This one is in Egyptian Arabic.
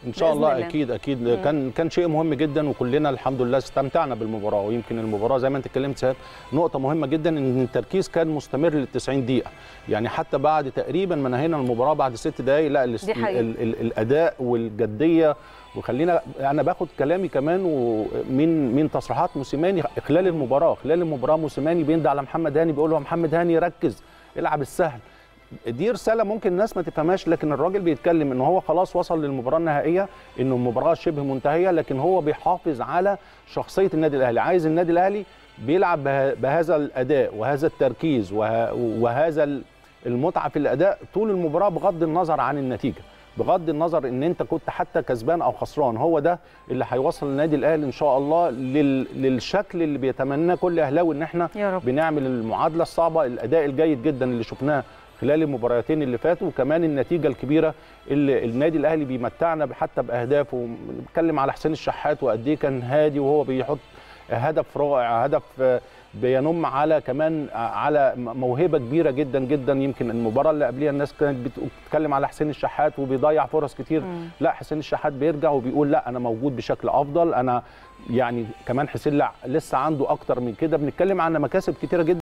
ان شاء بإذن الله الله. اكيد اكيد كان كان شيء مهم جدا وكلنا الحمد لله استمتعنا بالمباراه ويمكن المباراه زي ما انت اتكلمت سيد نقطه مهمه جدا ان التركيز كان مستمر لل 90 دقيقه يعني حتى بعد تقريبا ما نهينا المباراه بعد ست دقائق لا الاس- دي حقيقة. ال ال الاداء والجديه وخلينا انا باخد كلامي كمان ومن من تصريحات موسيماني خلال المباراه خلال المباراه موسيماني بيندى على محمد هاني بيقول له يا محمد هاني ركز العب السهل دي رساله ممكن الناس ما تفهمهاش لكن الراجل بيتكلم ان هو خلاص وصل للمباراه النهائيه ان المباراه شبه منتهيه لكن هو بيحافظ على شخصيه النادي الاهلي عايز النادي الاهلي بيلعب به- بهذا الاداء وهذا التركيز وه- وهذا ال- المتعه في الاداء طول المباراه بغض النظر عن النتيجه بغض النظر ان انت كنت حتى كسبان او خسران هو ده اللي هيوصل النادي الاهلي ان شاء الله لل... للشكل اللي بيتمناه كل اهلاوي ان احنا يا رب. بنعمل المعادله الصعبه الاداء الجيد جدا اللي شفناه خلال المباراتين اللي فاتوا وكمان النتيجه الكبيره اللي النادي الاهلي بيمتعنا حتى باهدافه بنتكلم على حسين الشحات وقد ايه كان هادي وهو بيحط هدف رائع هدف آه، بينم على كمان آه، على م- موهبه كبيره جدا جدا يمكن المباراه اللي قبليها الناس كانت بتتكلم على حسين الشحات وبيضيع فرص كتير لا حسين الشحات بيرجع وبيقول لا انا موجود بشكل افضل انا يعني كمان حسين لا لسه عنده اكتر من كده بنتكلم عن مكاسب كتيره جدا